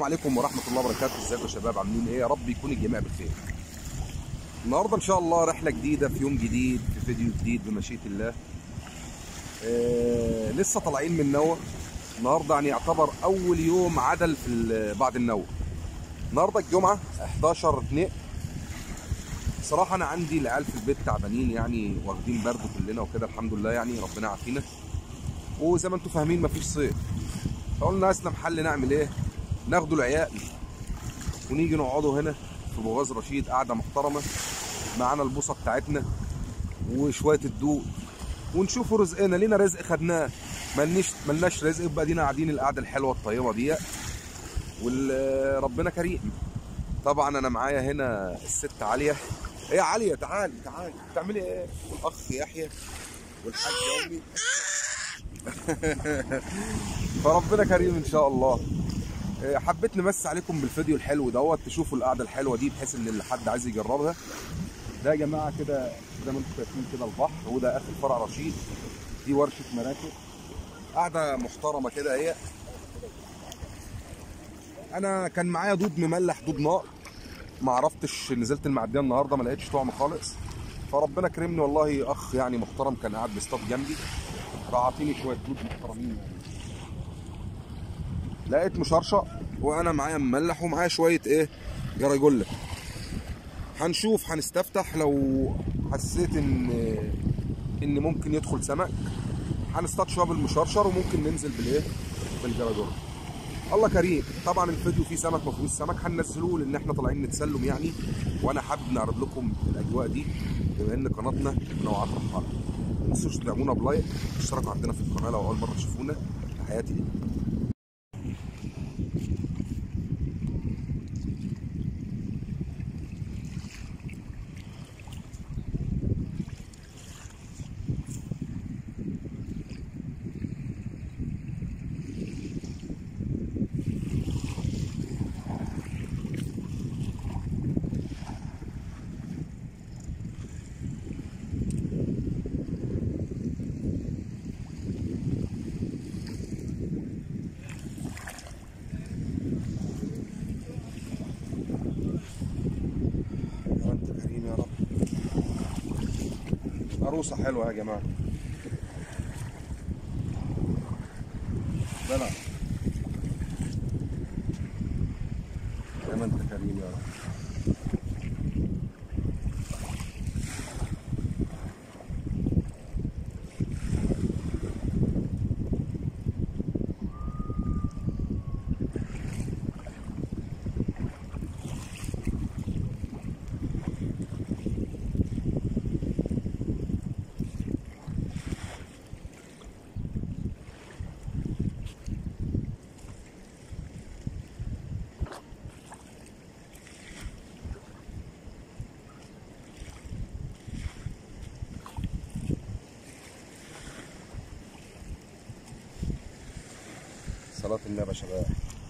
عليكم ورحمة الله وبركاته ازيكم يا شباب عاملين ايه يا رب يكون الجميع بخير النهارده ان شاء الله رحلة جديدة في يوم جديد في فيديو جديد بمشيئة الله آه لسه طالعين من نوى النهارده يعني يعتبر اول يوم عدل في ال- بعد النوى النهارده الجمعة 11 2 صراحة أنا عندي العيال في البيت تعبانين يعني واخدين برد كلنا وكده الحمد لله يعني ربنا يعافينا وزي ما انتم فاهمين مفيش صيف فقلنا اسلم حل نعمل ايه؟ ناخدوا العيال ونيجي نقعدوا هنا في بوغاز رشيد قاعده محترمه معانا البوصه بتاعتنا وشويه الدود ونشوفوا رزقنا لينا رزق خدناه ملناش ملناش رزق يبقى دينا قاعدين القعده الحلوه الطيبه دي وربنا كريم طبعا انا معايا هنا الست عاليه ايه يا عاليه تعالي تعالي بتعملي ايه والاخ يحيى والحاج امي فربنا كريم ان شاء الله إيه، حبيت نمس عليكم بالفيديو الحلو دوت تشوفوا القعده الحلوه دي بحيث ان اللي حد عايز يجربها ده يا جماعه كده زي ما انتم شايفين كده البحر وده اخر فرع رشيد دي ورشه مراكب قاعده محترمه كده هي انا كان معايا دود مملح دود نار ما عرفتش نزلت المعديه النهارده ما لقيتش طعم خالص فربنا كرمني والله اخ يعني محترم كان قاعد بيصطاد جنبي راح عاطيني شويه دود محترمين يعني لقيت مشرشق وانا معايا مملح ومعايا شويه ايه جراجوله هنشوف هنستفتح لو حسيت ان ان ممكن يدخل سمك هنصطاد شويه بالمشرشر وممكن ننزل بالايه بالجراجوله الله كريم طبعا الفيديو فيه سمك ما فيهوش سمك هننزلوه لان احنا طالعين نتسلم يعني وانا حابب نعرض لكم الاجواء دي بما ان قناتنا منوعات رحاله ما تنسوش تدعمونا بلايك اشتركوا عندنا في القناه لو اول مره تشوفونا تحياتي يا انت كريم يا رب عروسه حلوه يا جماعه دلع يا ما انت كريم يا رب صلاة النبي يا شباب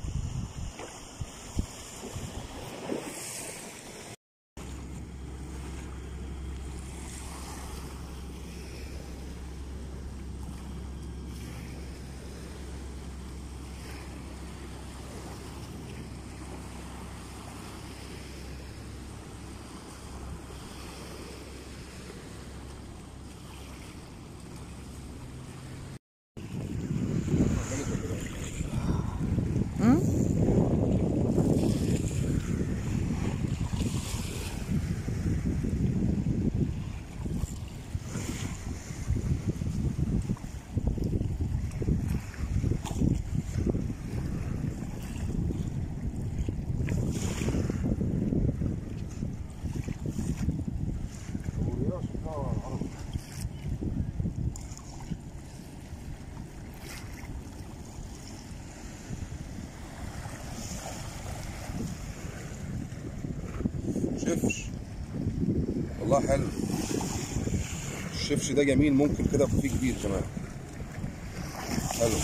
شفش والله حلو الشفش ده جميل ممكن كده يبقى فيه كبير كمان حلو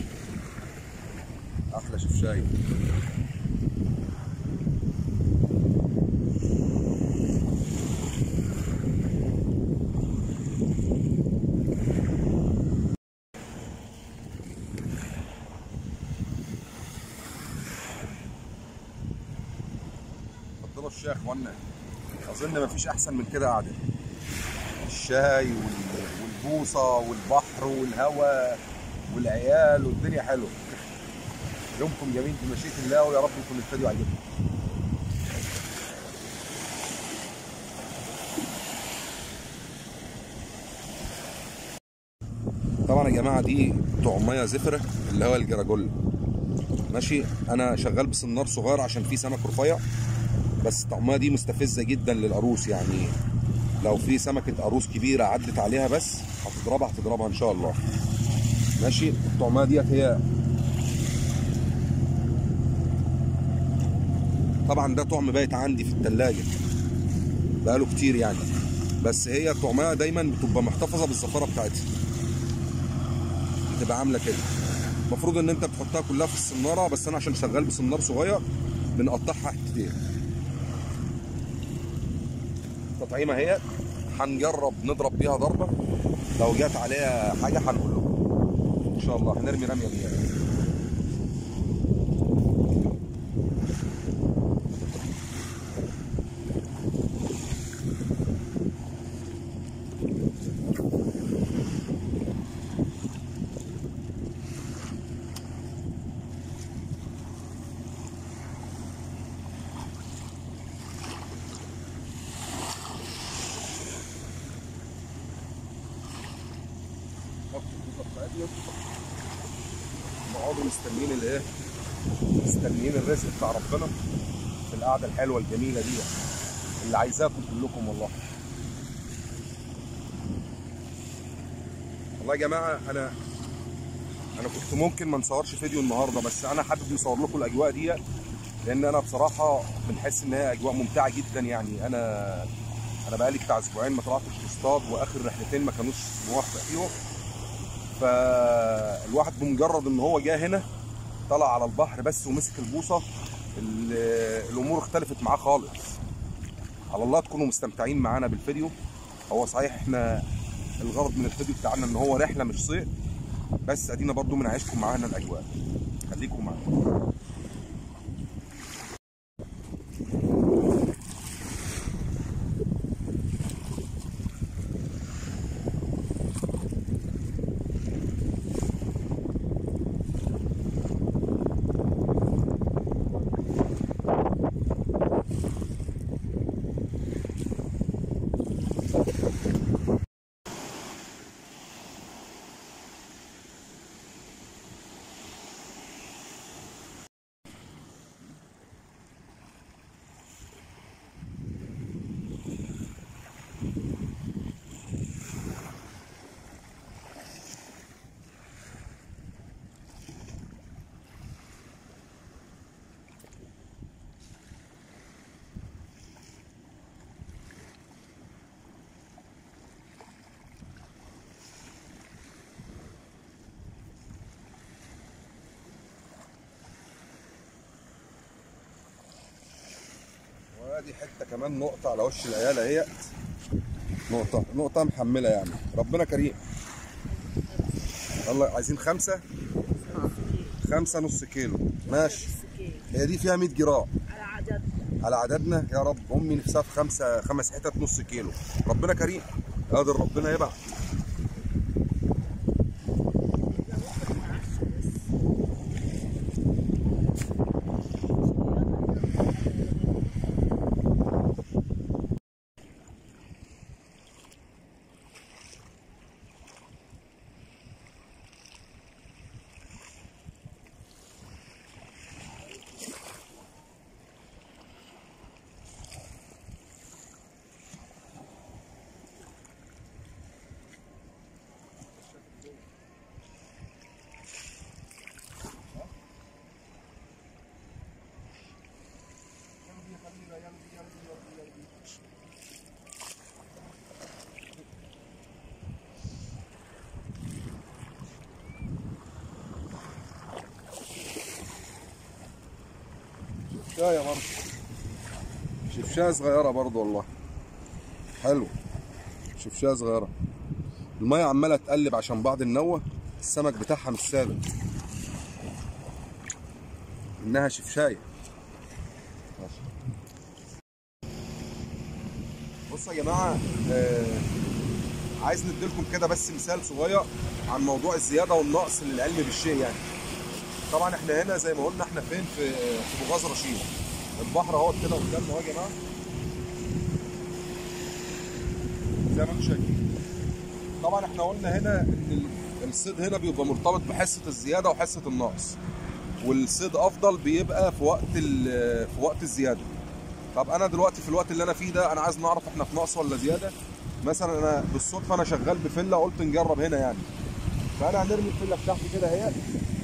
احلى شفشاي الشاي يا اخوانا اظن مفيش احسن من كده قعده الشاي وال- والبوصه والبحر والهواء والعيال والدنيا حلوه يومكم جميل بمشيئه الله ويا رب يكون الفيديو عجبكم طبعا يا جماعه دي طعميه زفره اللي هو الجراجول ماشي انا شغال بسنار صغير عشان في سمك رفيع بس الطعميه دي مستفزه جدا للقاروص يعني لو في سمكه قاروص كبيره عدت عليها بس هتضربها هتضربها ان شاء الله ماشي الطعميه ديت هي طبعا ده طعم بايت عندي في التلاجة بقاله كتير يعني بس هي الطعميه دايما بتبقى محتفظه بالزفاره بتاعتها بتبقى عامله كده المفروض ان انت بتحطها كلها في الصناره بس انا عشان شغال بصنار صغير بنقطعها حتتين التطعيمه اهي هنجرب نضرب بيها ضربه لو جت عليها حاجه هنقول لكم ان شاء الله هنرمي رميه بيها نقعدوا مستنيين الايه مستنيين الرزق بتاع ربنا في القعده الحلوه الجميله دي اللي عايزاكم كلكم والله والله يا جماعه انا انا كنت ممكن ما نصورش فيديو النهارده بس انا حابب نصور لكم الاجواء دي لان انا بصراحه بنحس ان هي اجواء ممتعه جدا يعني انا انا بقالي بتاع اسبوعين ما طلعتش اصطاد واخر رحلتين ما كانوش موفق فيهم فالواحد بمجرد ان هو جه هنا طلع على البحر بس ومسك البوصه ال- الامور اختلفت معاه خالص على الله تكونوا مستمتعين معانا بالفيديو هو صحيح احنا الغرض من الفيديو بتاعنا ان هو رحله مش صيد بس ادينا برضو بنعيشكم معانا الاجواء خليكم معانا وادي حته كمان نقطه على وش العيال اهي نقطه نقطه محمله يعني ربنا كريم يلا عايزين خمسه خمسه نص كيلو ماشي هي دي فيها 100 جرام على عدد على عددنا يا رب امي نفسها في خمسه خمس حتت نص كيلو ربنا كريم قادر ربنا يبعت شفشاية برضه شفشاية صغيرة برضه والله حلو شفشاية صغيرة المية عمالة تقلب عشان بعض النوة السمك بتاعها مش ثابت انها شفشاية بصوا يا جماعه آه عايز نديلكم كده بس مثال صغير عن موضوع الزياده والنقص للعلم بالشيء يعني طبعا احنا هنا زي ما قلنا احنا فين في في بوغاز رشيد البحر اهو كده قدامنا اهو يا جماعه زي ما انتم شايفين طبعا احنا قلنا هنا ان الصيد هنا بيبقى مرتبط بحصه الزياده وحصه النقص والصيد افضل بيبقى في وقت في وقت الزياده طب انا دلوقتي في الوقت اللي انا فيه ده انا عايز نعرف احنا في نقص ولا زياده مثلا انا بالصدفه انا شغال بفله قلت نجرب هنا يعني فانا هنرمي الفله بتاعتي كده اهي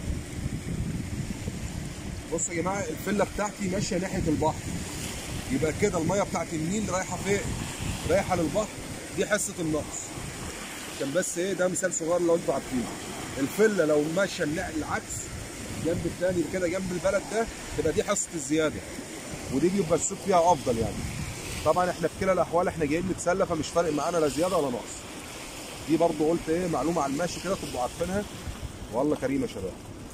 بصوا يا جماعه الفله بتاعتي ماشيه ناحيه البحر يبقى كده الميه بتاعت النيل رايحه فين رايحه للبحر دي حصه النقص عشان بس ايه ده مثال صغير لو انتوا عارفينه الفله لو ماشيه العكس جنب الثاني كده جنب البلد ده تبقى دي حصه الزياده ودي بيبقى الصيد فيها افضل يعني طبعا احنا في كلا الاحوال احنا جايين نتسلى فمش فارق معانا لا زياده ولا نقص دي برضو قلت ايه معلومه على الماشي كده تبقوا عارفينها والله كريم يا شباب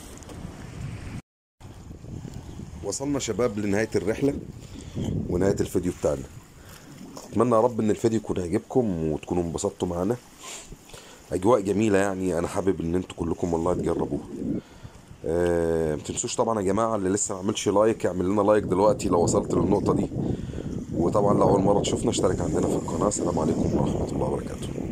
وصلنا شباب لنهايه الرحله ونهايه الفيديو بتاعنا اتمنى يا رب ان الفيديو يكون عجبكم وتكونوا انبسطتوا معانا اجواء جميله يعني انا حابب ان انتوا كلكم والله تجربوها أه متنسوش طبعا يا جماعه اللي لسه ما عملش لايك يعمل لنا لايك دلوقتي لو وصلت للنقطه دي وطبعا لو اول مره تشوفنا اشترك عندنا في القناه السلام عليكم ورحمه الله وبركاته